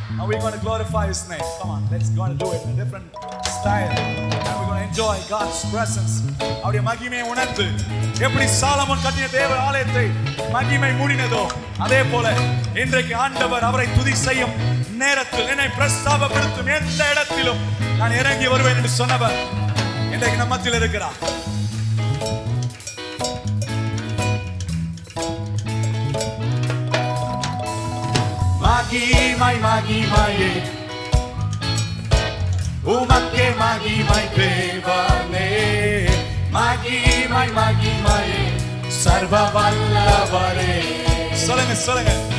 Now we're going to glorify His name. Come on, let's go and do it in a different style. And we're going to enjoy God's presence. அவருடைய மகிமையை உணர்ந்து எப்படி Solomon கட்டிய தேவ ஆலயத்தை மகிமை மூடினதோ அதே போல இன்றைக்கு ஆண்டவர் அவரை துதி செய்யும் நேரத்தில் என்னை பிரஸ்தாபப்படுத்தும் எந்த இடத்திலும் நான் இறங்கி வருவேன் என்று சொன்னவர் இன்றைக்கு நம்ம மத்தியில் இருக்கிறார் மகிமை மகிமையே உமக்கே மகிமை தேவனே மகிமை மகிமையே சர்வ வல்லவரே சொல்லுங்க சொல்லுங்க